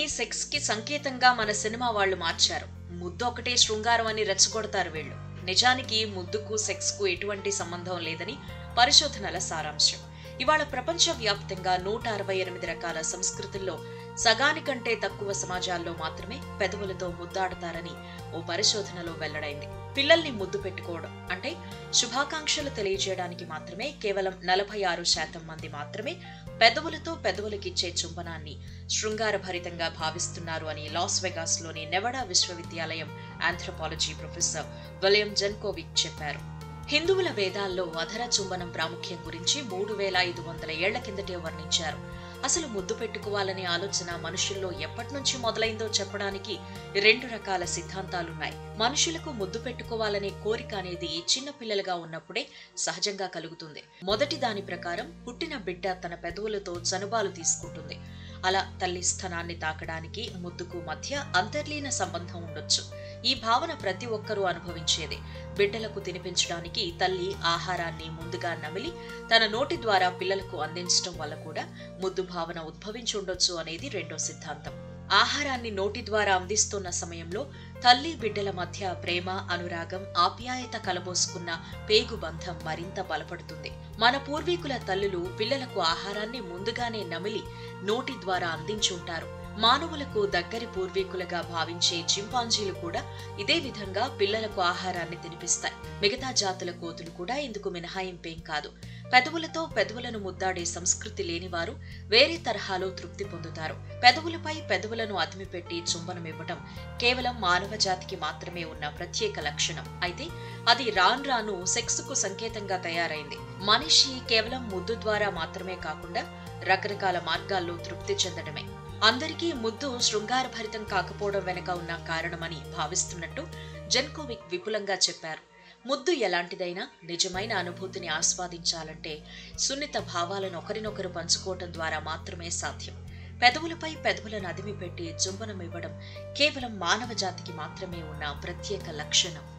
sex కి సంకేతంగా మన సినిమా వాళ్ళు మార్చారు ముద్దు ఒకటే శృంగారం అని రెచ్చగొడతారు వీళ్ళు నిజానికి ముద్దుకు సెక్స్ కు ఎటువంటి సంబంధం లేదని పరిశోధనల సారాంశం ఇవాళ ప్రపంచవ్యాప్తంగా నూట అరవై ఎనిమిది రకాల సంస్కృతుల్లో సగానికంటే తక్కువ సమాజాల్లో మాత్రమే పెదవులతో ముద్దాడతారని ఓ పరిశోధనలో వెల్లడైంది పిల్లల్ని ముద్దు పెట్టుకోవడం అంటే శుభాకాంక్షలు తెలియజేయడానికి మాత్రమే కేవలం నలభై ఆరు శాతం మంది మాత్రమే పెదవులతో పెదవులకిచ్చే చుంబనాన్ని శృంగారభరితంగా భావిస్తున్నారు అని లాస్ వెగాస్ లోని నెవడా విశ్వవిద్యాలయం ఆంథ్రోపాలజీ ప్రొఫెసర్ విలియం జెన్కోవిక్ చెప్పారు హిందువుల వేదాల్లో అధర చుంబనం ప్రాముఖ్యం గురించి మూడు వేల ఐదు వందల ఏళ్ల కిందటే వర్ణించారు అసలు ముద్దు పెట్టుకోవాలనే ఆలోచన మనుషుల్లో ఎప్పటి నుంచి మొదలైందో చెప్పడానికి రెండు రకాల సిద్ధాంతాలున్నాయి మనుషులకు ముద్దు పెట్టుకోవాలనే కోరిక అనేది చిన్న పిల్లలుగా ఉన్నప్పుడే సహజంగా కలుగుతుంది మొదటి దాని ప్రకారం పుట్టిన బిడ్డ తన పెదవులతో చనుబాలు తీసుకుంటుంది అలా తల్లి స్థనాన్ని తాకడానికి ముద్దుకు మధ్య అంతర్లీన సంబంధం ఉండొచ్చు ఈ భావన ప్రతి ఒక్కరూ అనుభవించేదే బిడ్డలకు తినిపించడానికి తల్లి ఆహారాన్ని ముందుగా నమిలి తన నోటి ద్వారా పిల్లలకు అందించడం వల్ల కూడా ముద్దు భావన ఉద్భవించి ఉండొచ్చు అనేది రెండో సిద్ధాంతం ఆహారాన్ని నోటి ద్వారా అందిస్తున్న సమయంలో తల్లి బిడ్డల మధ్య ప్రేమ అనురాగం ఆప్యాయత కలబోసుకున్న పేగు బంధం మరింత బలపడుతుంది మన పూర్వీకుల తల్లులు పిల్లలకు ఆహారాన్ని ముందుగానే నమిలి నోటి ద్వారా అందించుంటారు మానవులకు దగ్గరి పూర్వీకులుగా భావించే చింపాంజీలు కూడా ఇదే విధంగా పిల్లలకు ఆహారాన్ని తినిపిస్తాయి మిగతా జాతుల కోతులు కూడా ఇందుకు మినహాయింపేం కాదు పెదవులతో పెదవులను ముద్దాడే సంస్కృతి లేనివారు వేరే తరహాలో తృప్తి పొందుతారు పెదవులపై పెదవులను అదిమిపెట్టి చుంబనం ఇవ్వటం కేవలం మానవ జాతికి మాత్రమే ఉన్న ప్రత్యేక లక్షణం అయితే అది రాను రాను సెక్స్ కు సంకేతంగా తయారైంది మనిషి కేవలం ముద్దు ద్వారా మాత్రమే కాకుండా రకరకాల మార్గాల్లో తృప్తి చెందడమే అందరికీ ముద్దు శృంగారభరితం కాకపోవడం వెనక ఉన్న కారణమని భావిస్తున్నట్టు జెన్కోవిక్ విపులంగా చెప్పారు ముద్దు ఎలాంటిదైనా నిజమైన అనుభూతిని ఆస్వాదించాలంటే సున్నిత భావాలను ఒకరినొకరు పంచుకోవటం ద్వారా మాత్రమే సాధ్యం పెదవులపై పెదవులను అదిమి పెట్టి చుంబనం ఇవ్వడం కేవలం మానవ జాతికి మాత్రమే ఉన్న ప్రత్యేక లక్షణం